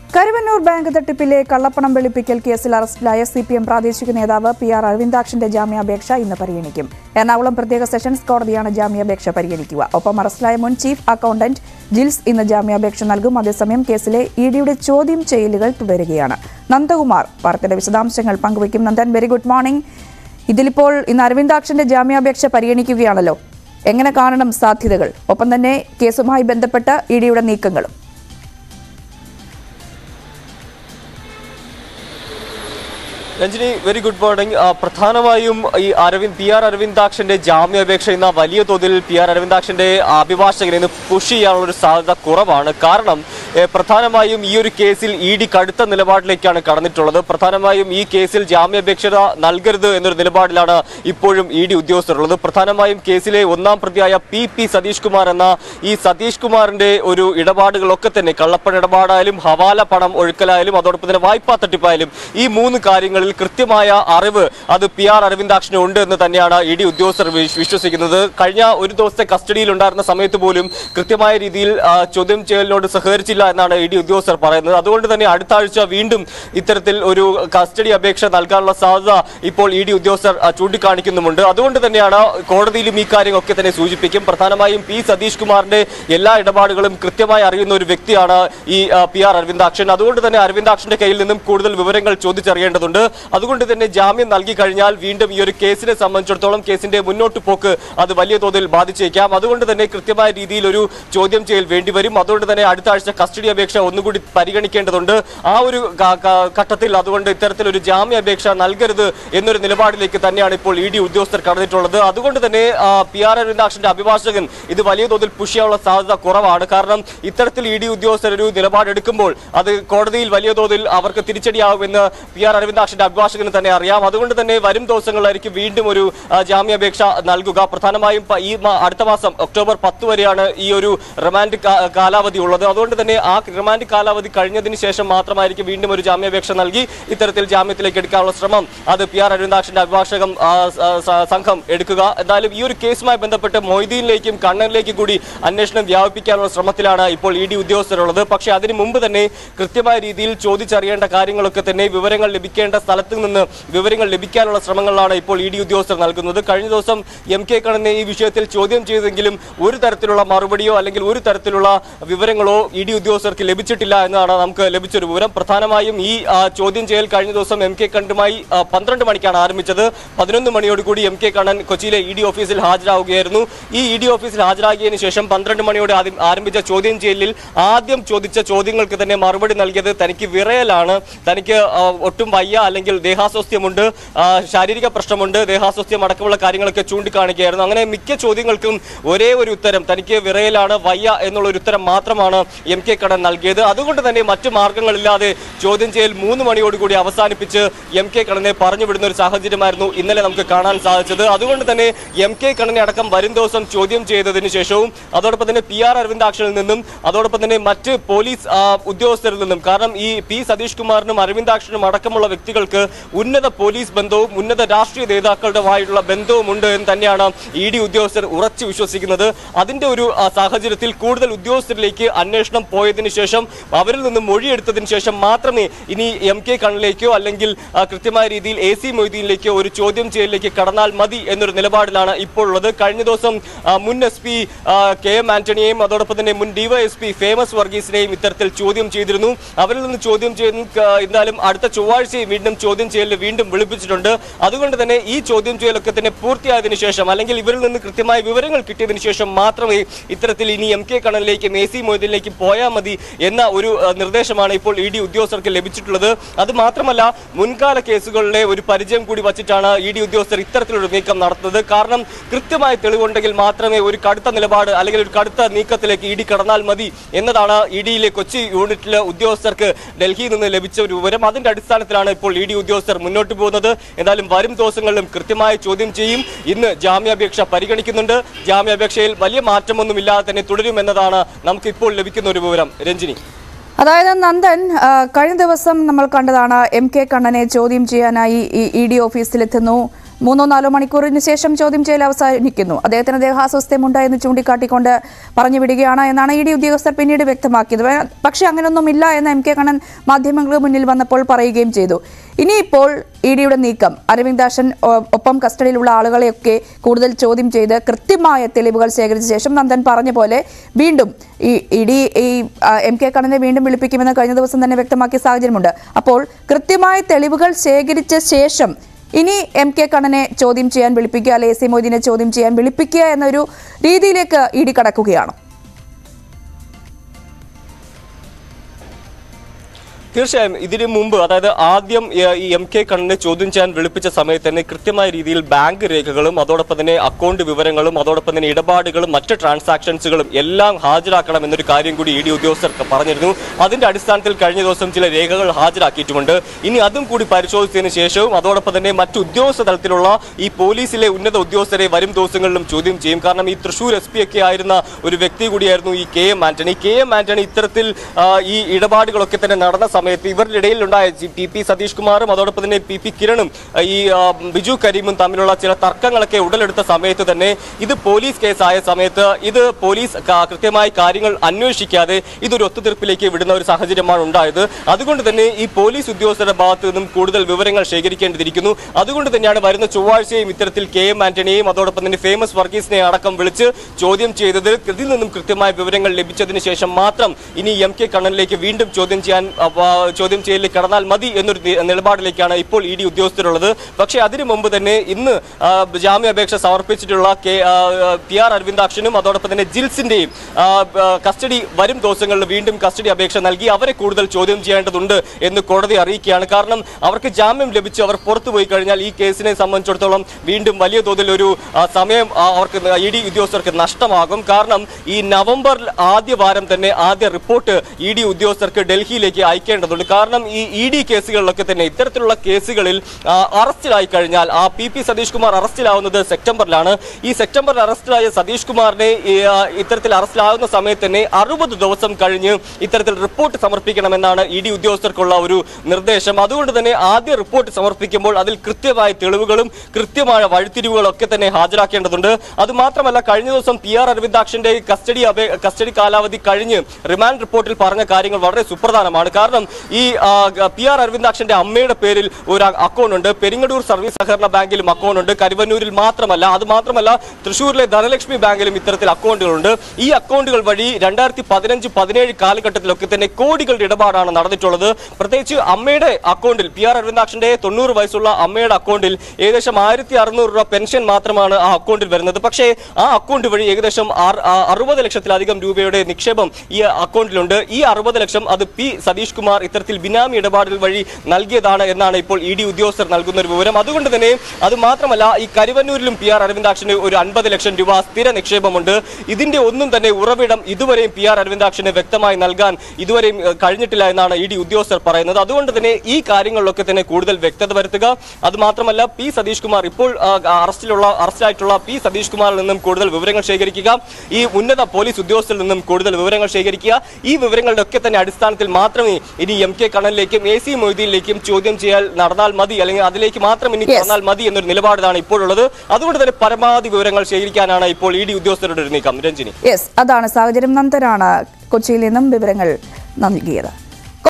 Karuvannur bank തട്ടിപ്പിലെ കള്ളപ്പണം വെളുപ്പിക്കൽ കേസിൽ അറസ്റ്റിലായ സി പി എം പ്രാദേശിക നേതാവ് പി ആർ അരവിന്ദാക്ഷന്റെ ജാമ്യാപേക്ഷ ഇന്ന് പരിഗണിക്കും എറണാകുളം പ്രത്യേക സെഷൻസ് കോടതിയാണ് ജാമ്യാപേക്ഷ പരിഗണിക്കുക ഒപ്പം അറസ്റ്റിലായ മുൻ ചീഫ് അക്കൌണ്ടന്റ് ജിൽസ് ഇന്ന് ജാമ്യാപേക്ഷ നൽകും അതേസമയം കേസിലെ ഇ ഡിയുടെ ചോദ്യം ചെയ്യലുകൾ തുടരുകയാണ് നന്ദകുമാർ വാർത്തയുടെ വിശദാംശങ്ങൾ പങ്കുവയ്ക്കും നന്ദൻ വെരി ഗുഡ് മോർണിംഗ് ഇതിലിപ്പോൾ ഇന്ന് അരവിന്ദാക്ഷന്റെ ജാമ്യാപേക്ഷ പരിഗണിക്കുകയാണല്ലോ എങ്ങനെ കാണണം സാധ്യതകൾ ഒപ്പം തന്നെ കേസുമായി ബന്ധപ്പെട്ട് ഇ ഡിയുടെ നീക്കങ്ങളും രഞ്ജിനി വെരി ഗുഡ് മോർണിംഗ് ആ, പ്രധാനമായും ഈ അരവിന്ദ് പി ആർ അരവിന്ദാക്ഷന്റെ ജാമ്യാപേക്ഷ ഇന്ന് വലിയ തോതിൽ പി ആർ അരവിന്ദാക്ഷന്റെ അഭിഭാഷകനെ ഇന്ന് പുഷ് ചെയ്യാനുള്ള ഒരു സാധ്യത കുറവാണ് കാരണം ഏ, പ്രധാനമായും ഈ ഒരു കേസിൽ ഇ ഡി കടുത്ത നിലപാടിലേക്കാണ് കടന്നിട്ടുള്ളത് പ്രധാനമായും ഈ കേസിൽ ജാമ്യാപേക്ഷ നൽകരുത് എന്നൊരു നിലപാടിലാണ് ഇപ്പോഴും ഇ ഡി ഉദ്യോഗസ്ഥരുള്ളത് പ്രധാനമായും കേസിലെ ഒന്നാം പ്രതിയായ പി പി സതീഷ് കുമാർ എന്ന ഈ സതീഷ് കുമാറിന്റെ ഒരു ഇടപാടുകളൊക്കെ തന്നെ കള്ളപ്പണ ഇടപാടായാലും ഹവാല പണം ഒഴുക്കലായാലും അതോടൊപ്പം തന്നെ വായ്പാ തട്ടിപ്പായാലും ഈ മൂന്ന് കാര്യങ്ങളിൽ കൃത്യമായ അറിവ് അത് പി ആർ അരവിന്ദാക്ഷന് ഉണ്ട് എന്ന് തന്നെയാണ് ഇ ഡി ഉദ്യോഗസ്ഥർ വിശ്- വിശ്വസിക്കുന്നത് കഴിഞ്ഞ ഒരു ദിവസത്തെ കസ്റ്റഡിയിൽ ഉണ്ടായിരുന്ന സമയത്ത് പോലും കൃത്യമായ രീതിയിൽ ആ, ചോദ്യം ചെയ്യലിനോട് സഹകരിച്ചില്ല എന്നാണ് ഇ ഡി ഉദ്യോഗസ്ഥർ പറയുന്നത് അതുകൊണ്ട് തന്നെ അടുത്ത ആഴ്ച വീണ്ടും ഇത്തരത്തിൽ ഒരു കസ്റ്റഡി അപേക്ഷ നൽകാനുള്ള സാധ്യത ഇപ്പോൾ ഇ ഡി ഉദ്യോഗസ്ഥർ ആ, ചൂണ്ടിക്കാണിക്കുന്നുമുണ്ട് അതുകൊണ്ട് തന്നെയാണ് കോടതിയിലും ഈ കാര്യങ്ങളൊക്കെ തന്നെ സൂചിപ്പിക്കും പ്രധാനമായും പി സതീഷ് കുമാറിന്റെ എല്ലാ ഇടപാടുകളും കൃത്യമായി അറിയുന്ന ഒരു വ്യക്തിയാണ് ഈ ആ, പി ആർ അരവിന്ദാക്ഷൻ അതുകൊണ്ട് തന്നെ അരവിന്ദാക്ഷന്റെ കയ്യിൽ നിന്നും കൂടുതൽ വിവരങ്ങൾ ചോദിച്ചറിയേണ്ടതുണ്ട് അതുകൊണ്ട് തന്നെ ജാമ്യം നൽകി കഴിഞ്ഞാൽ വീണ്ടും ഈ ഒരു കേസിനെ സംബന്ധിച്ചിടത്തോളം കേസിന്റെ മുന്നോട്ട് പോക്ക് അത് വലിയ തോതിൽ ബാധിച്ചേക്കാം അതുകൊണ്ട് തന്നെ കൃത്യമായ രീതിയിൽ ഒരു ചോദ്യം ചെയ്യൽ വേണ്ടിവരും അതുകൊണ്ട് തന്നെ അടുത്ത ആഴ്ച കസ്റ്റഡി അപേക്ഷ ഒന്നുകൂടി പരിഗണിക്കേണ്ടതുണ്ട് ആ ഒരു ക- ക- ഘട്ടത്തിൽ അതുകൊണ്ട് ഇത്തരത്തിലൊരു ജാമ്യാപേക്ഷ നൽകരുത് എന്നൊരു നിലപാടിലേക്ക് തന്നെയാണ് ഇപ്പോൾ ഇ ഡി ഉദ്യോഗസ്ഥർ കടന്നിട്ടുള്ളത് അതുകൊണ്ട് തന്നെ ആ, പി ആർ അരവിന്ദാക്ഷന്റെ അഭിഭാഷകൻ ഇത് വലിയ തോതിൽ പുഷ് ചെയ്യാനുള്ള സാധ്യത കുറവാണ് കാരണം ഇത്തരത്തിൽ ഇ ഡി ഉദ്യോഗസ്ഥർ ഒരു നിലപാടെടുക്കുമ്പോൾ അത് കോടതിയിൽ വലിയ തോതിൽ അവർക്ക് തിരിച്ചടിയാകുമെന്ന് പി ആർ അരവിന്ദാക്ഷന്റെ അഭിഭാഷകന് തന്നെ അറിയാം അതുകൊണ്ട് തന്നെ വരും ദിവസങ്ങളിലായിരിക്കും വീണ്ടും ഒരു ആ, ജാമ്യാപേക്ഷ നൽകുക പ്രധാനമായും പ- ഈ മാ- അടുത്ത മാസം ഒക്ടോബർ പത്ത് വരെയാണ് ഈ ഒരു റിമാൻഡ് കാ- കാലാവധി ഉള്ളത് അതുകൊണ്ട് തന്നെ ആ റിമാൻഡ് കാലാവധി കഴിഞ്ഞതിന് ശേഷം മാത്രമായിരിക്കും വീണ്ടും ഒരു ജാമ്യാപേക്ഷ നൽകി ഇത്തരത്തിൽ ജാമ്യത്തിലേക്ക് എടുക്കാനുള്ള ശ്രമം അത് പി ആർ അരവിന്ദാക്ഷന്റെ അഭിഭാഷകം ആ, സ- സ- സംഘം എടുക്കുക എന്തായാലും ഈ ഒരു കേസുമായി ബന്ധപ്പെട്ട് മൊയ്തീനിലേക്കും കണ്ണനിലേക്കും കൂടി അന്വേഷണം വ്യാപിപ്പിക്കാനുള്ള ശ്രമത്തിലാണ് ഇപ്പോൾ ഇ ഡി ഉദ്യോഗസ്ഥരുള്ളത് പക്ഷേ അതിന് മുമ്പ് തന്നെ കൃത്യമായ രീതിയിൽ ചോദിച്ചറിയേണ്ട കാര്യങ്ങളൊക്കെ തന്നെ വിവരങ്ങൾ ലഭിക്കേണ്ട സ്ഥലത്ത് നിന്ന് വിവരങ്ങൾ ലഭിക്കാനുള്ള ശ്രമങ്ങളാണ് ഇപ്പോൾ ഇ ഡി ഉദ്യോഗസ്ഥർ നൽകുന്നത് കഴിഞ്ഞ ദിവസം എം കെ കണ്ണനെ ഈ വിഷയത്തിൽ ചോദ്യം ചെയ്തെങ്കിലും ഒരു തരത്തിലുള്ള മറുപടിയോ അല്ലെങ്കിൽ ഒരു തരത്തിലുള്ള വിവരങ്ങളോ ഇ ഡി ഉദ്യോഗസ്ഥർക്ക് ലഭിച്ചിട്ടില്ല എന്നാണ് നമുക്ക് ലഭിച്ചൊരു വിവരം പ്രധാനമായും ഈ ആ, ചോദ്യം ചെയ്യൽ കഴിഞ്ഞ ദിവസം എം കെ കണ്ണനുമായി ആ, പന്ത്രണ്ട് മണിക്കാണ് ആരംഭിച്ചത് പതിനൊന്ന് മണിയോടുകൂടി എം കെ കണ്ണൻ കൊച്ചിയിലെ ഇ ഡി ഓഫീസിൽ ഹാജരാവുകയായിരുന്നു ഈ ഇ ഡി ഓഫീസിൽ ഹാജരാകിയതിനു ശേഷം പന്ത്രണ്ട് മണിയോടെ ആദ്യം ആരംഭിച്ച ചോദ്യം ചെയ്യലിൽ ആദ്യം ചോദിച്ച ചോദ്യങ്ങൾക്ക് തന്നെ മറുപടി നൽകിയത് തനിക്ക് വിറയലാണ് തനിക്ക് ആ, ഒട്ടും വയ്യ അല്ലെങ്കിൽ ദേഹാസ്വാസ്ഥ്യമുണ്ട് ആ, ശാരീരിക പ്രശ്നമുണ്ട് ദേഹാസ്വാസ്ഥ്യം അടക്കമുള്ള കാര്യങ്ങളൊക്കെ ചൂണ്ടിക്കാണിക്കുകയായിരുന്നു അങ്ങനെ മിക്ക ചോദ്യങ്ങൾക്കും ഒരേ ഒരു ഉത്തരം തനിക്ക് വിറയലാണ് വയ്യ എന്നുള്ള ഒരു ഉത്തരം മാത്രമാണ് എം കെ കണ്ണൻ നൽകിയത് അതുകൊണ്ട് തന്നെ മറ്റു മാർഗങ്ങളില്ലാതെ ചോദ്യം ചെയ്യൽ മൂന്ന് മണിയോടുകൂടി അവസാനിപ്പിച്ച് എം കെ കണ്ണനെ പറഞ്ഞു വിടുന്ന ഒരു സാഹചര്യമായിരുന്നു ഇന്നലെ നമുക്ക് കാണാൻ സാധിച്ചത് അതുകൊണ്ട് തന്നെ എം കെ കണ്ണനെ അടക്കം വരും ദിവസം ചോദ്യം ചെയ്തതിനു ശേഷവും അതോടൊപ്പം തന്നെ പി ആർ അരവിന്ദാക്ഷനിൽ നിന്നും അതോടൊപ്പം തന്നെ മറ്റ് പോലീസ് ആ, ഉദ്യോഗസ്ഥരിൽ നിന്നും കാരണം ഈ പി സതീഷ് കുമാറിനും അരവിന്ദാക്ഷനും അടക്കമുള്ള വ്യക്തികൾക്ക് ഉന്നത പോലീസ് ബന്ധവും ഉന്നത രാഷ്ട്രീയ നേതാക്കളുടെമായിട്ടുള്ള ബന്ധവും ഉണ്ട് എന്ന് തന്നെയാണ് ഇ ഡി ഉദ്യോഗസ്ഥർ ഉറച്ചു വിശ്വസിക്കുന്നത് അതിന്റെ ഒരു ആ, സാഹചര്യത്തിൽ കൂടുതൽ ഉദ്യോഗസ്ഥരിലേക്ക് അന്വേഷണം പോയതിനു ശേഷം അവരിൽ നിന്ന് മൊഴിയെടുത്തതിന് ശേഷം മാത്രമേ ഇനി എം കെ കണ്ണിലേക്കോ അല്ലെങ്കിൽ ആ, കൃത്യമായ രീതിയിൽ എ സി മൊയ്തീനിലേക്കോ ഒരു ചോദ്യം ചെയ്യലിലേക്ക് കടന്നാൽ മതി എന്നൊരു നിലപാടിലാണ് ഇപ്പോൾ ഉള്ളത് കഴിഞ്ഞ ദിവസം ആ, മുൻ എസ് പി കെ എം ആന്റണിയെയും അതോടൊപ്പം തന്നെ മുൻ ഡിവൈഎസ്പി ഫേമസ് വർഗീസിനെയും ഇത്തരത്തിൽ ചോദ്യം ചെയ്തിരുന്നു അവരിൽ നിന്ന് ചോദ്യം ചെയ്ത് എന്തായാലും അടുത്ത ചൊവ്വാഴ്ചയും വീണ്ടും ചോദ്യം ചെയ്യലിൽ വീണ്ടും വിളിപ്പിച്ചിട്ടുണ്ട് അതുകൊണ്ട് തന്നെ ഈ ചോദ്യം ചെയ്യലൊക്കെ തന്നെ പൂർത്തിയായതിനു ശേഷം അല്ലെങ്കിൽ ഇവരിൽ നിന്ന് കൃത്യമായ വിവരങ്ങൾ കിട്ടിയതിനു ശേഷം മാത്രമേ ഇത്തരത്തിൽ ഇനി എം കെ കണ്ണനിലേക്കും എ സി മൊയ്തീനിലേക്കും പോയാൽ മതി എന്ന ഒരു ആ, നിർദ്ദേശമാണ് ഇപ്പോൾ ഇ ഡി ഉദ്യോഗസ്ഥർക്ക് ലഭിച്ചിട്ടുള്ളത് അത് മാത്രമല്ല മുൻകാല കേസുകളിലെ ഒരു പരിചയം കൂടി വച്ചിട്ടാണ് ഇ ഡി ഉദ്യോഗസ്ഥർ ഇത്തരത്തിലൊരു നീക്കം നടത്തുന്നത് കാരണം കൃത്യമായ തെളിവുണ്ടെങ്കിൽ മാത്രമേ ഒരു കടുത്ത നിലപാട് അല്ലെങ്കിൽ ഒരു കടുത്ത നീക്കത്തിലേക്ക് ഇ ഡി കടന്നാൽ മതി എന്നതാണ് ഇ ഡിയിലെ കൊച്ചി യൂണിറ്റിലെ ഉദ്യോഗസ്ഥർക്ക് ഡൽഹിയിൽ നിന്ന് ലഭിച്ച ഒരു വിവരം അതിന്റെ അടിസ്ഥാനത്തിലാണ് ഇപ്പോൾ ഇ ഡി ഉദ്യോഗസ്ഥർ മുന്നോട്ട് പോകുന്നത് എന്തായാലും വരും ദിവസങ്ങളിലും കൃത്യമായ ചോദ്യം ചെയ്യും ഇന്ന് ജാമ്യാപേക്ഷ പരിഗണിക്കുന്നുണ്ട് ജാമ്യാപേക്ഷയിൽ വലിയ മാറ്റമൊന്നുമില്ലാതെ തന്നെ തുടരുമെന്നതാണ് നമുക്ക് ഇപ്പോൾ ലഭിക്കുന്ന ഒരു വിവരം രഞ്ജിനി അതായത് നന്ദൻ ആ, കഴിഞ്ഞ ദിവസം നമ്മൾ കണ്ടതാണ് എം കെ കണ്ണനെ ചോദ്യം ചെയ്യാനായി ഇ ഡി ഓഫീസിലെത്തുന്നു മൂന്നോ നാലോ മണിക്കൂറിന് ശേഷം ചോദ്യം ചെയ്യൽ അവസാനിക്കുന്നു അദ്ദേഹത്തിന് ദേഹാസ്വസ്ഥ്യമുണ്ട് എന്ന് ചൂണ്ടിക്കാട്ടിക്കൊണ്ട് പറഞ്ഞു വിടുകയാണ് എന്നാണ് ഇ ഡി ഉദ്യോഗസ്ഥർ പിന്നീട് വ്യക്തമാക്കിയത് വേ- പക്ഷേ അങ്ങനെയൊന്നുമില്ല എന്ന് എം കെ കണ്ണൻ മാധ്യമങ്ങൾക്ക് മുന്നിൽ വന്നപ്പോൾ പറയുകയും ചെയ്തു ഇനിയിപ്പോൾ ഇ ഡിയുടെ നീക്കം അരവിന്ദാഷൻ ഒ- ഒപ്പം കസ്റ്റഡിയിലുള്ള ആളുകളെയൊക്കെ കൂടുതൽ ചോദ്യം ചെയ്ത് കൃത്യമായ തെളിവുകൾ ശേഖരിച്ച ശേഷം നന്ദൻ പറഞ്ഞ പോലെ വീണ്ടും ഈ ഇ ഡി ഈ ആ, എം കെ കണ്ണനെ വീണ്ടും വിളിപ്പിക്കുമെന്ന് കഴിഞ്ഞ ദിവസം തന്നെ വ്യക്തമാക്കിയ സാഹചര്യമുണ്ട് അപ്പോൾ കൃത്യമായ തെളിവുകൾ ശേഖരിച്ച ശേഷം ഇനി എം കെ കണ്ണനെ ചോദ്യം ചെയ്യാൻ വിളിപ്പിക്കുക അല്ലെ എ സി മൊയ്തീനെ ചോദ്യം ചെയ്യാൻ വിളിപ്പിക്കുക എന്നൊരു രീതിയിലേക്ക് ഇ ഡി കടക്കുകയാണ് തീർച്ചയായും ഇതിനു മുമ്പ് അതായത് ആദ്യം ഏഹ്, ഈ എം കെ കണ്ണനെ ചോദ്യം ചെയ്യാൻ വിളിപ്പിച്ച സമയത്ത് തന്നെ കൃത്യമായ രീതിയിൽ ബാങ്ക് രേഖകളും അതോടൊപ്പം തന്നെ അക്കൗണ്ട് വിവരങ്ങളും അതോടൊപ്പം തന്നെ ഇടപാടുകളും മറ്റ് ട്രാൻസാക്ഷൻസുകളും എല്ലാം ഹാജരാക്കണം എന്നൊരു കാര്യം കൂടി ഇ ഡി ഉദ്യോഗസ്ഥർക്ക് പറഞ്ഞിരുന്നു അതിന്റെ അടിസ്ഥാനത്തിൽ കഴിഞ്ഞ ദിവസം ചില രേഖകൾ ഹാജരാക്കിയിട്ടുമുണ്ട് ഇനി അതും കൂടി പരിശോധിച്ചതിന് ശേഷവും അതോടൊപ്പം തന്നെ മറ്റ് ഉദ്യോഗസ്ഥ തലത്തിലുള്ള ഈ പോലീസിലെ ഉന്നത ഉദ്യോഗസ്ഥരെ വരും ദിവസങ്ങളിലും ചോദ്യം ചെയ്യും കാരണം ഈ തൃശൂർ എസ് പി ഒക്കെ ആയിരുന്ന ഒരു വ്യക്തി കൂടിയായിരുന്നു ഈ K M Antony K M Antony ഇത്തരത്തിൽ ആ, ഈ ഇടപാടുകളൊക്കെ തന്നെ നടന്ന സമയത്ത് ഇവരുടെ ഇടയിലുണ്ടായ ജി- പി പി സതീഷ് കുമാറും അതോടൊപ്പം തന്നെ പി പി കിരണും ആ, ഈ ആ, ബിജു കരീമും തമ്മിലുള്ള ചില തർക്കങ്ങളൊക്കെ ഉടലെടുത്ത സമയത്ത് തന്നെ ഇത് പോലീസ് കേസായ സമയത്ത് ഇത് പോലീസ് ക- കൃത്യമായി കാര്യങ്ങൾ അന്വേഷിക്കാതെ ഇതൊരു ഒത്തുതീർപ്പിലേക്ക് വിടുന്ന ഒരു സാഹചര്യമാണ് ഉണ്ടായത് അതുകൊണ്ട് തന്നെ ഈ പോലീസ് ഉദ്യോഗസ്ഥരുടെ ഭാഗത്തു നിന്നും കൂടുതൽ വിവരങ്ങൾ ശേഖരിക്കേണ്ടിയിരിക്കുന്നു അതുകൊണ്ട് തന്നെയാണ് വരുന്ന ചൊവ്വാഴ്ചയും ഇത്തരത്തിൽ കെ എം ആന്റണിയെയും അതോടൊപ്പം തന്നെ ഫേമസ് വർഗീസിനെ അടക്കം വിളിച്ച് ചോദ്യം ചെയ്തത് ഇതിൽ നിന്നും കൃത്യമായ വിവരങ്ങൾ ലഭിച്ചതിന് ശേഷം മാത്രം ഇനി എം കെ കണ്ണനിലേക്ക് വീണ്ടും ചോദ്യം ചെയ്യാൻ ആ, ആ, ചോദ്യം ചെയ്യലിൽ കടന്നാൽ മതി എന്നൊരു നി- നിലപാടിലേക്കാണ് ഇപ്പോൾ ഇ ഡി ഉദ്യോഗസ്ഥരുള്ളത് പക്ഷേ അതിനു മുമ്പ് തന്നെ ഇന്ന് ആ, ജാമ്യാപേക്ഷ സമർപ്പിച്ചിട്ടുള്ള കെ ആ, ആ, പി ആർ അരവിന്ദാക്ഷനും അതോടൊപ്പം തന്നെ ജിൽസിന്റെയും ആ, ആ, കസ്റ്റഡി വരും ദിവസങ്ങളിൽ വീണ്ടും കസ്റ്റഡി അപേക്ഷ നൽകി അവരെ കൂടുതൽ ചോദ്യം ചെയ്യേണ്ടതുണ്ട് എന്ന് കോടതി അറിയിക്കുകയാണ് കാരണം അവർക്ക് ജാമ്യം ലഭിച്ച് അവർ പുറത്തു പോയി കഴിഞ്ഞാൽ ഈ കേസിനെ സംബന്ധിച്ചിടത്തോളം വീണ്ടും വലിയ തോതിൽ ഒരു ആ, സമയം ആ, അവർക്ക് ഇ ഡി ഉദ്യോഗസ്ഥർക്ക് നഷ്ടമാകും കാരണം ഈ നവംബറിൽ ആദ്യ വാരം തന്നെ ആദ്യ റിപ്പോർട്ട് ഇ ഡി ഉദ്യോഗസ്ഥർക്ക് ഡൽഹിയിലേക്ക് അയക്കേണ്ടതുണ്ട് കാരണം ഈ ഇ ഡി കേസുകളിലൊക്കെ തന്നെ ഇത്തരത്തിലുള്ള കേസുകളിൽ ആ, അറസ്റ്റിലായി കഴിഞ്ഞാൽ ആ പി പി സതീഷ് കുമാർ അറസ്റ്റിലാവുന്നത് സെപ്റ്റംബറിലാണ് ഈ സെപ്റ്റംബറിൽ അറസ്റ്റിലായ സതീഷ് കുമാറിനെ ഈ, ആ, ഇത്തരത്തിൽ അറസ്റ്റിലാവുന്ന സമയത്ത് തന്നെ അറുപത് ദിവസം കഴിഞ്ഞ് ഇത്തരത്തിൽ റിപ്പോർട്ട് സമർപ്പിക്കണമെന്നാണ് ഇ ഡി ഉദ്യോഗസ്ഥർക്കുള്ള ഒരു നിർദ്ദേശം അതുകൊണ്ട് തന്നെ ആദ്യ റിപ്പോർട്ട് സമർപ്പിക്കുമ്പോൾ അതിൽ കൃത്യമായ തെളിവുകളും കൃത്യമായ വഴിത്തിരിവുകളും ഒക്കെ തന്നെ ഹാജരാക്കേണ്ടതുണ്ട് അത് മാത്രമല്ല കഴിഞ്ഞ ദിവസം പി ആർ അരവിന്ദാക്ഷന്റെ കസ്റ്റഡി അപേ കസ്റ്റഡി കാലാവധി കഴിഞ്ഞ് റിമാൻഡ് റിപ്പോർട്ടിൽ പറഞ്ഞ കാര്യങ്ങൾ വളരെ സുപ്രധാനമാണ് കാരണം ഈ ആ, പി ആർ അരവിന്ദാക്ഷന്റെ അമ്മയുടെ പേരിൽ ഒരു അക്കൗണ്ട് ഉണ്ട് പെരിങ്ങടൂർ സർവീസ് സഹകരണ ബാങ്കിലും അക്കൗണ്ട് ഉണ്ട് കരുവന്നൂരിൽ മാത്രമല്ല അത് മാത്രമല്ല തൃശ്ശൂരിലെ ധനലക്ഷ്മി ബാങ്കിലും ഇത്തരത്തിൽ അക്കൗണ്ടുകളുണ്ട് ഈ അക്കൗണ്ടുകൾ വഴി രണ്ടായിരത്തി പതിനഞ്ച് പതിനേഴ് കാലഘട്ടത്തിലൊക്കെ തന്നെ കോടികളുടെ ഇടപാടാണ് നടന്നിട്ടുള്ളത് പ്രത്യേകിച്ച് അമ്മയുടെ അക്കൗണ്ടിൽ പി ആർ അരവിന്ദാക്ഷന്റെ തൊണ്ണൂറ് വയസ്സുള്ള അമ്മയുടെ അക്കൗണ്ടിൽ ഏകദേശം ആയിരത്തി അറുന്നൂറ് രൂപ പെൻഷൻ മാത്രമാണ് ആ അക്കൗണ്ടിൽ വരുന്നത് പക്ഷേ ആ അക്കൗണ്ട് വഴി ഏകദേശം ആറ്- ആ അറുപത് ലക്ഷത്തിലധികം രൂപയുടെ നിക്ഷേപം ഈ അക്കൗണ്ടിലുണ്ട് ഈ അറുപത് ലക്ഷം അത് പി സതീഷ് കുമാർ ഇത്തരത്തിൽ ബിനാമി ഇടപാടുകൾ വഴി നൽകിയതാണ് എന്നാണ് ഇപ്പോൾ ഇ ഡി ഉദ്യോഗസ്ഥർ നൽകുന്ന ഒരു വിവരം അതുകൊണ്ട് തന്നെ അത് മാത്രമല്ല ഈ കരുവന്നൂരിലും പി ആർ അരവിന്ദാക്ഷന് ഒരു അൻപത് ലക്ഷം രൂപ സ്ഥിര നിക്ഷേപമുണ്ട് ഇതിന്റെ ഒന്നും തന്നെ ഉറവിടം ഇതുവരെയും പി ആർ അരവിന്ദാക്ഷന് വ്യക്തമായി നൽകാൻ ഇതുവരെയും ഏഹ്, കഴിഞ്ഞിട്ടില്ല എന്നാണ് ഇ ഡി ഉദ്യോഗസ്ഥർ പറയുന്നത് അതുകൊണ്ട് തന്നെ ഈ കാര്യങ്ങളിലൊക്കെ തന്നെ കൂടുതൽ വ്യക്തത വരുത്തുക അത് മാത്രമല്ല പി സതീഷ് കുമാർ ഇപ്പോൾ ആ, അറസ്റ്റിലുള്ള അറസ്റ്റിലായിട്ടുള്ള പി സതീഷ് കുമാറിൽ നിന്നും കൂടുതൽ വിവരങ്ങൾ ശേഖരിക്കുക ഈ ഉന്നത പോലീസ് ഉദ്യോഗസ്ഥരിൽ നിന്നും കൂടുതൽ വിവരങ്ങൾ ശേഖരിക്കുക ഈ വിവരങ്ങളുടെ ഒക്കെ തന്നെ അടിസ്ഥാനത്തിൽ മാത്രമേ ഇനി എം കെ കണ്ണനിലേക്കും എ സി മൊയ്തീനിലേക്കും ചോദ്യം ചെയ്യാൻ നടന്നാൽ മതി അല്ലെങ്കിൽ അതിലേക്ക് മാത്രം ഇനി Yes. കടന്നാൽ മതി എന്നൊരു നിലപാടിലാണ് ഇപ്പോഴുള്ളത് അതുകൊണ്ട് തന്നെ പരമാവധി വിവരങ്ങൾ ശേഖരിക്കാനാണ് ഇപ്പോൾ ഇ ഡി ഉദ്യോഗസ്ഥരുടെ ഒരു നീക്കം രഞ്ജിനി യെസ് അതാണ് സാഹചര്യം നന്ദനാണ് കൊച്ചിയിൽ നിന്നും വിവരങ്ങൾ നൽകിയത്